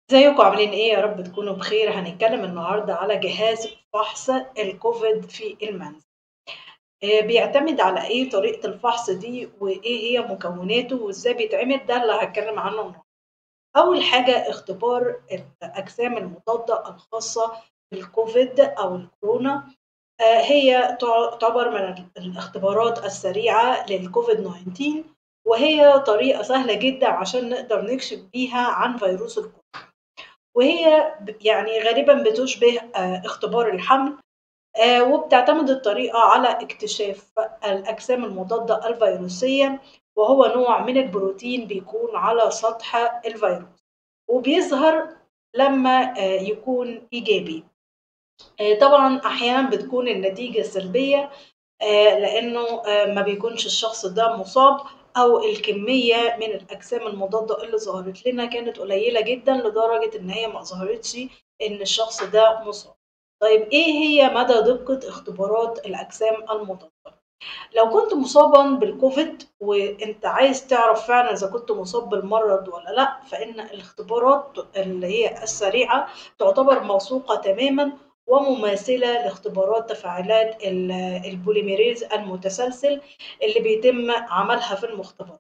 ازيكم عاملين إيه؟ يا رب تكونوا بخير، هنتكلم النهارده على جهاز فحص الكوفيد في المنزل. آآ بيعتمد على إيه طريقة الفحص دي، وإيه هي مكوناته، وإزاي بيتعمل، ده اللي هاتكلم عنه النهارده. أول حاجة اختبار الأجسام المضادة الخاصة بالكوفيد أو الكورونا، آآ هي تعتبر من ال الاختبارات السريعة للCovid-19 وهي طريقة سهلة جدًا عشان نقدر نكشف بيها عن فيروس الكورونا. وهي ب يعني غالبًا بتشبه آآ اختبار الحمل، آآ وبتعتمد الطريقة على اكتشاف الأجسام المضادة الفيروسية، وهو نوع من البروتين بيكون على سطح الفيروس، وبيظهر لمّا آآ يكون إيجابي. آآ طبعًا أحيانًا بتكون النتيجة سلبية، آآ لإنه آآ ما بيكونش الشخص ده مُصاب أو الكمية من الأجسام المضادة اللي ظهرت لنا كانت قليلة جدًا لدرجة إن هي ما أظهرتش إن الشخص ده مُصاب. طيب إيه هي مدى دقة اختبارات الأجسام المضادة؟ لو كنت مُصابًا بالكوفيد وأنت عايز تعرف فعلًا إذا كنت مُصاب بالمرض والّا لأ، فإن الاختبارات اللي هي السريعة تعتبر موثوقة تمامًا ومماثلة لاختبارات تفاعلات ال البوليميريز المتسلسل اللي بيتم عملها في المختبرات.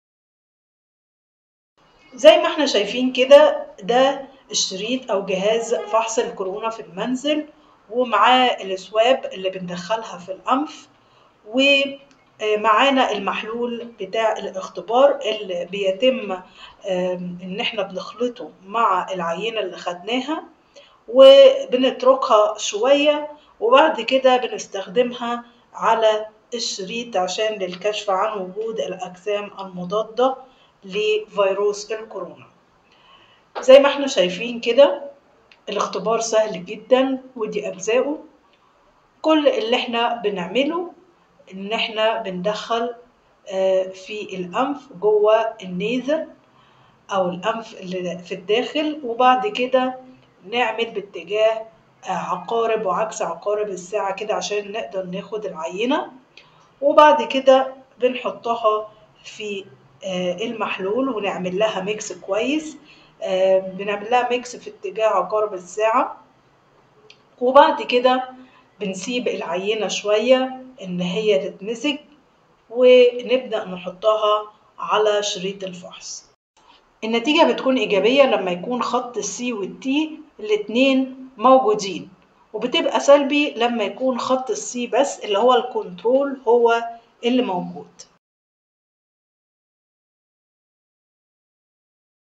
زي ما إحنا شايفين كده، ده الشريط أو جهاز فحص الكورونا في المنزل، ومعاه السواب اللي بندخّلها في الأنف، و آآ معانا المحلول بتاع الاختبار اللي بيتم آمم إن إحنا بنخلطه مع العينة اللي خدناها، وبنتركها شوية، وبعد كده بنستخدمها على الشريط عشان للكشف عن وجود الأجسام المضادة لفيروس الكورونا. زي ما إحنا شايفين كده، الاختبار سهل جدًا ودي أجزاؤه، كل اللي إحنا بنعمله إن إحنا بندخّل آآ في الأنف جوّه النيزل أو الأنف اللي في الداخل، وبعد كده نعمل باتجاه آآ عقارب وعكس عقارب الساعة كده عشان نقدر ناخد العينة، وبعد كده بنحطها في آآ المحلول ونعمل لها mix كويس، آآ بنعمل لها mix في اتجاه عقارب الساعة، وبعد كده بنسيب العينة شوية إن هي تتمزج، ونبدأ نحطها على شريط الفحص. النتيجة بتكون إيجابية لمّا يكون خط الC والT الاتنين موجودين، وبتبقى سلبي لمّا يكون خط الC بس اللي هو الكنترول هو اللي موجود.